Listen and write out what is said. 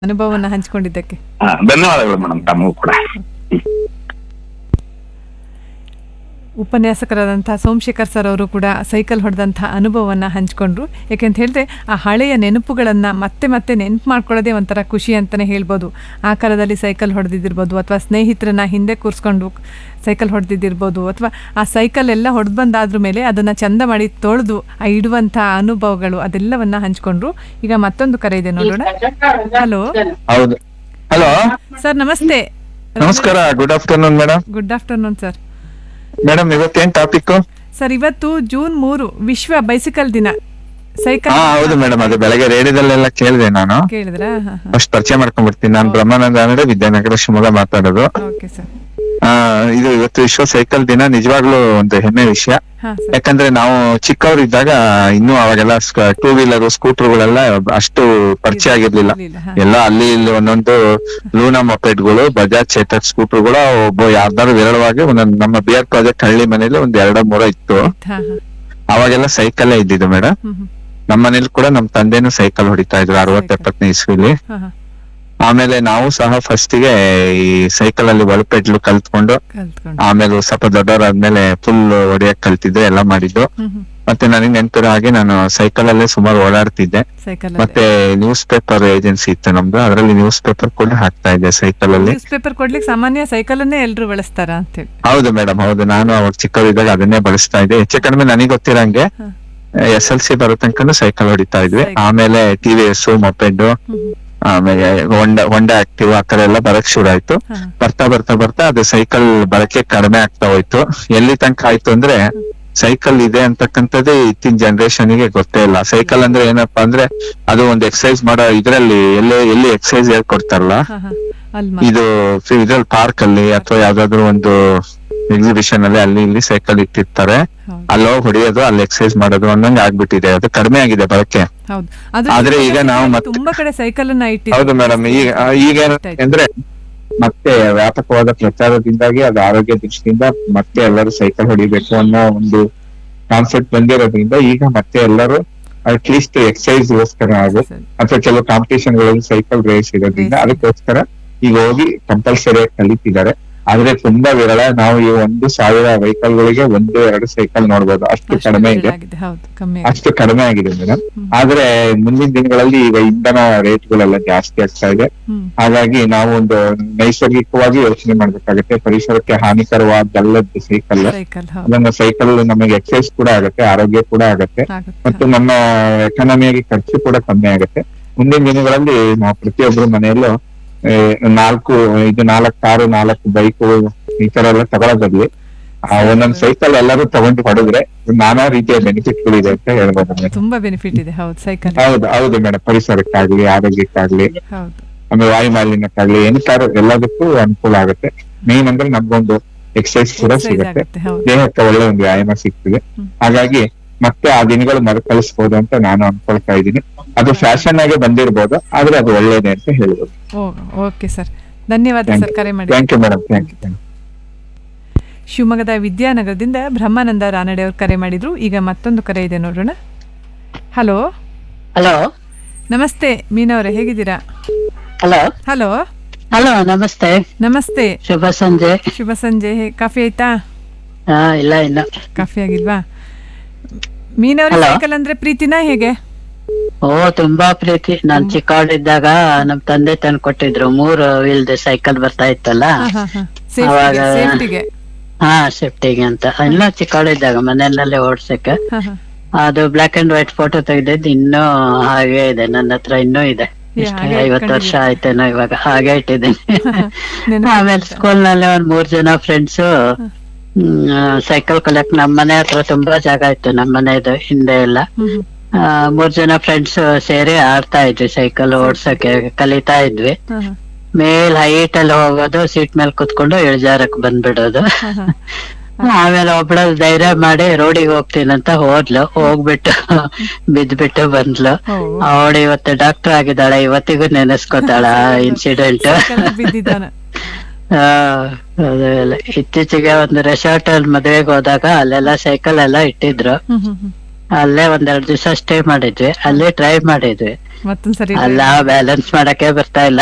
ಅನುಭವವನ್ನ ಹಂಚಿಕೊಂಡಿದ್ದಕ್ಕೆ ಹಾ, ಧನ್ಯವಾದಗಳು ಮೇಡಮ್ ತಮಗೂ ಕೂಡ ಉಪನ್ಯಾಸಕರಾದಂತಹ ಸೋಮಶೇಖರ್ ಸರ್ ಅವರು ಕೂಡ ಸೈಕಲ್ ಹೊಡೆದಂತಹ ಅನುಭವವನ್ನು ಹಂಚಿಕೊಂಡ್ರು ಯಾಕೆಂತ ಹೇಳಿದ್ರೆ ಆ ಹಳೆಯ ನೆನಪುಗಳನ್ನು ಮತ್ತೆ ಮತ್ತೆ ನೆನಪು ಮಾಡ್ಕೊಳ್ಳೋದೇ ಒಂಥರ ಖುಷಿ ಅಂತಲೇ ಹೇಳ್ಬೋದು ಆ ಕಾಲದಲ್ಲಿ ಸೈಕಲ್ ಹೊಡೆದಿದ್ದಿರ್ಬೋದು ಅಥವಾ ಸ್ನೇಹಿತರನ್ನ ಹಿಂದೆ ಕೂರಿಸ್ಕೊಂಡು ಸೈಕಲ್ ಹೊಡೆದಿದ್ದಿರ್ಬೋದು ಅಥವಾ ಆ ಸೈಕಲ್ ಎಲ್ಲ ಹೊಡೆದು ಬಂದಾದ್ರ ಮೇಲೆ ಅದನ್ನು ಚಂದ ಮಾಡಿ ತೊಳೆದು ಆ ಇಡುವಂಥ ಅನುಭವಗಳು ಅದೆಲ್ಲವನ್ನ ಹಂಚ್ಕೊಂಡ್ರು ಈಗ ಮತ್ತೊಂದು ಕರೆ ಇದೆ ನೋಡೋಣ ಹಲೋ ಹೌದು ಹಲೋ ಸರ್ ನಮಸ್ತೆ ನಮಸ್ಕಾರ good afternoon madam good afternoon sir madam ಇವತ್ತೇನ್ ಟಾಪಿಕ್ ಸರ್ ಇವತ್ತು ಜೂನ್ ಮೂರು ವಿಶ್ವ ಬೈಸಿಕಲ್ ದಿನ ಸೈಕಲ್ ಹಾ ಹೌದು ಮೇಡಮ್ ಅದು ಬೆಳಗ್ಗೆ ರೇಡಿಯೋದಲ್ಲೆಲ್ಲ ಕೇಳಿದೆ ನಾನು ಕೇಳಿದ್ರಾ ಹಾ ಹಾ ಫಸ್ಟ್ ಪರಿಚಯ ಮಾಡ್ಕೊಂಡ್ಬಿಡ್ತೀನಿ ನಾನು ಬ್ರಹ್ಮಾನಂದ ಅಂದ್ರೆ ವಿದ್ಯಾನಗರ ಶಿವಮೊಗ್ಗ ಮಾತಾಡೋದು ಓಕೆ ಸರ್ ಆ ಇದು ಇವತ್ತು ವಿಶ್ವ ಸೈಕಲ್ ದಿನ ನಿಜವಾಗ್ಲೂ ಒಂದು ಹೆಮ್ಮೆ ವಿಷಯ ಹಾ ಸರ್ ಯಾಕಂದ್ರೆ ನಾವು ಚಿಕ್ಕವರಿದ್ದಾಗ ಇನ್ನೂ ಅವಾಗೆಲ್ಲ ಟೂ ವೀಲರ್ ಸ್ಕೂಟರ್ಗಳೆಲ್ಲ ಅಷ್ಟು ಪರಿಚಯ ಆಗಿರ್ಲಿಲ್ಲ ಇರ್ಲಿಲ್ಲ, ಹಾ. ಎಲ್ಲ ಅಲ್ಲಿ ಇಲ್ಲಿ ಒಂದೊಂದು ಲೂನಾ ಮೊಪೆಡ್ಗಳು ಬಜಾಜ್ ಚೇತಕ್ ಸ್ಕೂಟರ್ಗಳು ಒಬ್ಬ ಯಾರ್ದಾರು ವಿರಳವಾಗಿ ಒಂದೊಂದು ನಮ್ಮ ಬಿ ಆರ್ ಪ್ರಾಜೆಕ್ಟ್ ಹಳ್ಳಿ ಮನೇಲಿ ಒಂದ್ ಎರಡೋ ಮೂರೋ ಇತ್ತು ಹಾ ಹಾ ಅವಾಗೆಲ್ಲ ಸೈಕಲ್ ಇದ್ದಿದ್ದು ಮೇಡಮ್ ಹ್ಮ್ ಹ್ಮ್ ನಮ್ಮ ಮನೇಲಿ ಕೂಡ ನಮ್ ತಂದೆನೂ ಸೈಕಲ್ ಹೊಡಿತಾ ಇದ್ರು ಅರವತ್ Cycle. ಎಪ್ಪತ್ತನೇ ಇಸ್ವಿಲಿ ಹಾ ಹಾ ಆಮೇಲೆ ನಾವು ಸಹ ಫಸ್ಟ್ ಗೆ ಈ ಸೈಕಲ್ ಅಲ್ಲಿ ಒಳಪೆಟ್ಲು ಕಲ್ತ್ಕೊಂಡು ಕಲ್ತ್ಕೊಂಡು ಆಮೇಲೆ ಸ್ವಲ್ಪ ದೊಡ್ಡವರಾದ್ಮೇಲೆ ಫುಲ್ ಹೊಡಿಯಕ್ ಕಲ್ತಿದ್ದೆ ಎಲ್ಲ ಮಾಡಿದ್ದು ಹ್ಮ್ ಹ್ಮ್ ಮತ್ತೆ ನನಗೆ ನೆನಪಿರೋ ಹಾಗೆ ನಾನು ಸೈಕಲ್ ಅಲ್ಲೇ ಸುಮಾರು ಓಡಾಡ್ತಿದ್ದೆ ಸೈಕಲ್ ಮತ್ತೆ ನ್ಯೂಸ್ ಪೇಪರ್ ಏಜೆನ್ಸಿ ಇತ್ತು ನಮ್ದು ಅದರಲ್ಲಿ ನ್ಯೂಸ್ ಪೇಪರ್ ಕೂಡ ಹಾಕ್ತಾ ಇದ್ದೆ ಸೈಕಲ್ ಅಲ್ಲಿ ನ್ಯೂಸ್ ಪೇಪರ್ ಕೊಡ್ಲಿಕ್ಕೆ ಸಾಮಾನ್ಯ ಸೈಕಲ್ ಅನ್ನೇ ಎಲ್ರು ಬಳಸ್ತಾರ ಅಂತೇಳಿ ಹೌದು ಮೇಡಮ್ ಹೌದು ನಾನು ಅವಾಗ ಚಿಕ್ಕವರಿದ್ದಾಗ ಅದನ್ನೇ ಬಳಸ್ತಾ ಇದ್ದೆ ಹೆಚ್ಚು ಕಡಿಮೆ ನನಗೆ ಗೊತ್ತಿರಂಗೆ ಹಾ. ಎಸ್ ಎಲ್ ಸಿ ಬರೋ ತನಕನೂ ಸೈಕಲ್ ಹೊಡಿತಾ ಇದ್ವಿ Cycle. ಆಮೇಲೆ ಟಿವಿ ಎಸ್ ಮೊಪೆಡ್ ಹ್ಮ್ ಹ್ಮ್ ಆಮೇಲೆ ಹೊಂಡ ಹೊಂಡ ಆಕ್ಟಿವ್ ಆ ತರ ಎಲ್ಲ ಬರಕ್ ಶುರು ಆಯ್ತು ಹಾ ಬರ್ತಾ ಬರ್ತಾ ಬರ್ತಾ ಅದು ಸೈಕಲ್ ಬಳಕೆ ಕಡಿಮೆ ಆಗ್ತಾ ಹೋಯ್ತು ಎಲ್ಲಿ ತನಕ ಆಯ್ತು ಅಂದ್ರೆ ಸೈಕಲ್ ಇದೆ ಅಂತಕ್ಕಂಥದ್ದೇ ಇತ್ತಿನ ಜನರೇಷನ್ ಗೆ ಗೊತ್ತೇ ಇಲ್ಲ ಸೈಕಲ್ ಅಂದ್ರೆ ಏನಪ್ಪಾ ಅಂದ್ರೆ ಅದು ಒಂದು ಎಕ್ಸರ್ಸೈಸ್ ಮಾಡೋ ಇದ್ರಲ್ಲಿ ಎಲ್ಲಿ ಎಲ್ಲಿ ಎಕ್ಸರ್ಸೈಸ್ ಹೇಳ್ಕೊಡ್ತಾರಲ್ಲ ಹಾ ಹಾ ಅಲ್ಲಿ ಇದು ಇದ್ರಲ್ಲಿ ಪಾರ್ಕ್ ಅಲ್ಲಿ ಅಥವಾ ಯಾವ್ದಾದ್ರು ಒಂದು ಎಕ್ಸಿಬಿಷನ್ ಅಲ್ಲಿ ಅಲ್ಲಿ ಇಲ್ಲಿ ಸೈಕಲ್ ಇಟ್ಟಿರ್ತಾರೆ ಹೌದು ಅಲ್ಲಿ ಹೋಗಿ ಹೊಡಿಯೋದು ಅಲ್ಲಿ ಎಕ್ಸರ್ಸೈಸ್ ಮಾಡೋದು ಅನ್ನಂಗ್ ಆಗ್ಬಿಟ್ಟಿದೆ ಅದು ಕಡಿಮೆ ಆಗಿದೆ ಬಳಕೆ ಹೌದು ಆದ್ರೆ ಈಗ ನಾವು ಮತ್ತೆ ಮತ್ತೆ- ತುಂಬಾ ಕಡೆ ಸೈಕಲ್ ಅನ್ನ ಇಟ್ಟಿದ್ದಾರೆ. ಹೌದು ಮೇಡಮ್ ಈಗ ಈಗ ಅಂದ್ರೆ ಮತ್ತೆ ವ್ಯಾಪಕವಾದ ಪ್ರಚಾರದಿಂದಾಗಿ ಅದು ಆರೋಗ್ಯ ದೃಷ್ಟಿಯಿಂದ ಮತ್ತೆ ಎಲ್ಲರೂ ಸೈಕಲ್ ಹೊಡಿಬೇಕು ಅನ್ನೋ ಒಂದು ಕಾನ್ಸೆಪ್ಟ್ ಬಂದಿರೋದ್ರಿಂದ ಈಗ ಮತ್ತೆ ಎಲ್ಲರೂ ಅಟ್ಲೀಸ್ಟ್ ಎಕ್ಸರ್ಸೈಸ್ ಗೋಸ್ಕರ ಆಗು ಸರಿ. ಅಥವಾ ಕೆಲವು ಕಾಂಪಿಟೇಷನ್ ಗಳಲ್ಲಿ ಸೈಕಲ್ ರೇಸ್ ಇರೋದ್ರಿಂದ Race. ಅದಕ್ಕೋಸ್ಕರ ಈಗ ಹೋಗಿ ಕಂಪಲ್ಸರಿ ಕಲಿತಿದ್ದಾರೆ ಆದ್ರೆ ತುಂಬಾ ವಿರಳ ನಾವು ಈ ಒಂದು ಸಾವಿರ ವೆಹಿಕಲ್ ಗಳಿಗೆ ಒಂದು ಎರಡು ಸೈಕಲ್ ನೋಡ್ಬೋದು ಅಷ್ಟು ಅಷ್ಟು ಕಡಿಮೆ ಇದೆ ಆಗಿದೆ ಹೌದು ಕಮ್ಮಿ ಆಗಿದೆ. ಅಷ್ಟು ಕಡಿಮೆ ಆಗಿದೆ ಮೇಡಮ್ ಹ್ಮ್. ಆದ್ರೆ ಮುಂದಿನ ದಿನಗಳಲ್ಲಿ ಈಗ ಇಂಧನ ರೇಟ್ಗಳೆಲ್ಲ ಜಾಸ್ತಿ ಆಗ್ತಾ ಇದೆ ಹ್ಮ್ ಹಾಗಾಗಿ ನಾವು ಒಂದು ನೈಸರ್ಗಿಕವಾಗಿ ಯೋಚನೆ ಮಾಡ್ಬೇಕಾಗತ್ತೆ ಪರಿಸರಕ್ಕೆ ಹಾನಿಕರವಾದಲ್ಲದ ಸೈಕಲ್ ಸೈಕಲ್ ಹೌದು ಅದನ್ನ ಸೈಕಲ್ ನಮಗೆ ಎಕ್ಸರ್ಸೈಸ್ ಕೂಡ ಆಗುತ್ತೆ ಆರೋಗ್ಯ ಕೂಡ ಆಗುತ್ತೆ ಆಗುತ್ತೆ ಮತ್ತು ನಮ್ಮ ಎಕಾನಮಿಯಾಗಿ ಖರ್ಚು ಕೂಡ ಕಮ್ಮಿ ಆಗುತ್ತೆ ಮುಂದಿನ ದಿನಗಳಲ್ಲಿ ನಾವು ಪ್ರತಿಯೊಬ್ಬರು ಮನೆಯಲ್ಲೂ ಆ, ನಾಲ್ಕು ಇದು ನಾಲ್ಕು ಕಾರು ನಾಲ್ಕು ಬೈಕು ಈ ತರ ಎಲ್ಲ ತಗೊಳ್ಳೋ ಬದ್ಲಿ ಆ ಒಂದೊಂದ್ ಸೈಕಲ್ ಎಲ್ಲರೂ ತಗೊಂಡು ಹೊಡೆದ್ರೆ ನಾನಾ ರೀತಿಯ ಬೆನಿಫಿಟ್ಗಳಿದೆ ಅಂತ ಹೇಳ್ಬೋದು ಮೇಡಮ್ ತುಂಬಾ ಬೆನಿಫಿಟ್ ಇದೆ ಹೌದು ಸೈಕಲ್ ಹೌದು ಹೌದು ಮೇಡಮ್ ಪರಿಸರಕ್ಕಾಗ್ಲಿ ಆರೋಗ್ಯಕ್ಕಾಗ್ಲಿ ಹೌದು ಆಮೇಲೆ ವಾಯು ಮಾಲಿನ್ಯಕ್ಕಾಗ್ಲಿ ಏನಕ್ಕಾದ್ರೂ ಎಲ್ಲದಕ್ಕೂ ಅನುಕೂಲ ಆಗುತ್ತೆ ಮೇನ್ ಅಂದ್ರೆ ನಮ್ಗೊಂದು ಎಕ್ಸರ್ಸೈಸ್ ಕೂಡ Exercise ಸಿಗುತ್ತೆ ಆಗುತ್ತೆ ಹೌದು ದೇಹಕ್ಕೆ ಒಳ್ಳೆ ಒಂದು ವ್ಯಾಯಾಮ ಸಿಗ್ತದೆ ಹ್ಮ್. ಹಾಗಾಗಿ ಮತ್ತೆ ಆ ದಿನಗಳು ಮರುಕಳಿಸ್ಬೋದು ಅಂತ ನಾನು ಅನ್ಕೊಳ್ತಾ ಇದ್ದೀನಿ ಅದು ಫ್ಯಾಷನ್ ಆಗಿ ಬಂದಿರ್ಬೋದು ಆದ್ರೆ ಅದು ಒಳ್ಳೇದೇ ಅಂತ ಹೇಳ್ಬೋದು ಓಕೆ ಸರ್ ಧನ್ಯವಾದ Thank ಸರ್ ಕರೆ ಮಾಡಿ thank you madam thank you ಶಿವಮೊಗ್ಗದ ವಿದ್ಯಾನಗರದಿಂದ ಬ್ರಹ್ಮಾನಂದ ರಾನಡೆ ಅವರು ಕರೆ ಮಾಡಿದ್ರು ಈಗ ಮತ್ತೊಂದು ಕರೆ ಇದೆ ನೋಡೋಣ ಹಲೋ ಹಲೋ ನಮಸ್ತೆ ಮೀನವರೇ ಹೇಗಿದ್ದೀರಾ ಹಲೋ ಹಲೋ ಹಲೋ ನಮಸ್ತೆ ನಮಸ್ತೆ ಶುಭ ಸಂಜೆ ಶುಭ ಸಂಜೆ ಹೇ- ಕಾಫಿ ಆಯ್ತಾ ಹಾ ಇಲ್ಲ ಇಲ್ಲ ಕಾಫಿ ಆಗಿಲ್ವಾ ಮೀನವರ Hello. ಸೈಕಲ್ ಅಂದ್ರೆ ಪ್ರೀತಿನಾ ಹೇಗೆ ಓ ತುಂಬಾ ಪ್ರೀತಿ ನಾನ್ ಚಿಕ್ಕವಳಿದ್ದಾಗ ನಮ್ ತಂದೆ ತಂದು ಕೊಟ್ಟಿದ್ರು ಮೂರು ವೀಲ್ಡ್ ಸೈಕಲ್ ಬರ್ತಾ ಇತ್ತಲ್ಲ ಅವಾಗ- ಸೇಫ್ಟಿಗೆ ಹಾ ಸೇಫ್ಟಿಗೆ ಅಂತ ಇನ್ನ ಚಿಕ್ಕವಳಿದ್ದಾಗ ಮನೆಯಲ್ಲೇ ಓಡ್ಸಕ್ಕೆ ಹಾ ಹಾ ಅದು ಬ್ಲಾಕ್ ಅಂಡ್ ವೈಟ್ ಫೋಟೋ ತೆಗ್ದಿದ್ದು ಇನ್ನೂ ಹಾಗೆ ಇದೆ ನನ್ನ ಹತ್ರ ಇನ್ನೂ ಇದೆ ಏ, ಎಷ್ಟು ಹಾಗೆ ಐವತ್ತು ವರ್ಷ ಇಟ್ಕೊಂಡಿದ್ದೀರಾ? ಆಯ್ತೇನೋ ಇವಾಗ ಹಾಗೆ ಇಟ್ಟಿದ್ದೀನಿ ನೆನಪು ಆಮೇಲೆ ಸ್ಕೂಲ್ ನಲ್ಲಿ ಒಂದ್ ಮೂರ್ ಜನ ಫ್ರೆಂಡ್ಸ್ ಸೈಕಲ್ ಕಲೆಕ್ಟ್ ನಮ್ ಮನೆ ಹತ್ರ ತುಂಬಾ ಜಾಗ ಇತ್ತು ನಮ್ ಮನೆದು ಹಿಂದೆ ಎಲ್ಲ ಹ್ಮ್ ಹ್ಮ್. ಆ, ಮೂರ್ ಜನ ಫ್ರೆಂಡ್ಸ್ ಸೇರಿ ಆಡ್ತಾ ಇದ್ವಿ ಸೈಕಲ್ ಓಡ್ಸಕ್ಕೆ ಕಲಿತಾ ಇದ್ವಿ ಹಾ ಹಾ ಮೇಲ್ ಹೈಟ್ ಅಲ್ಲಿ ಹೋಗೋದು ಸೀಟ್ ಮೇಲೆ ಕುತ್ಕೊಂಡು ಇಳಿಜಾರಕ್ ಬಂದ್ಬಿಡೋದು ಹಾ ಹಾ ಆಮೇಲೆ ಒಬ್ಳು ಧೈರ್ಯ ಮಾಡಿ ರೋಡಿಗೆ ಹೋಗ್ತೀನಂತ ಹೋದ್ಲು ಹೋಗ್ಬಿಟ್ಟು ಬಿದ್ಬಿಟ್ಟು ಬಂದ್ಲು ಓ. ಅವಳು ಇವತ್ತು ಡಾಕ್ಟರ್ ಆಗಿದ್ದಾಳೆ ಇವತ್ತಿಗೂ ನೆನೆಸ್ಕೊತಾಳ ಇನ್ಸಿಡೆಂಟ್ ಸೈಕಲ್ ಬಿದ್ದಿದ್ದಾನ ಇತ್ತೀಚೆಗೆ ಒಂದು ರೆಸಾರ್ಟ್ ಅಲ್ಲಿ ಮದ್ವೆಗೆ ಹೋದಾಗ ಅಲ್ಲೆಲ್ಲ ಸೈಕಲ್ ಎಲ್ಲ ಇಟ್ಟಿದ್ರು ಹ್ಮ್ ಹ್ಮ್ ಹ್ಮ್ ಅಲ್ಲೇ ಒಂದೆರಡು ದಿವಸ ಸ್ಟೇ ಮಾಡಿದ್ವಿ ಅಲ್ಲೇ ಡ್ರೈವ್ ಮಾಡಿದ್ವಿ ಮತ್ತೊಂದ್ಸರಿ ಅಲ್ಲ ಬ್ಯಾಲೆನ್ಸ್ ಮಾಡಕ್ಕೆ ಬರ್ತಾ ಇಲ್ಲ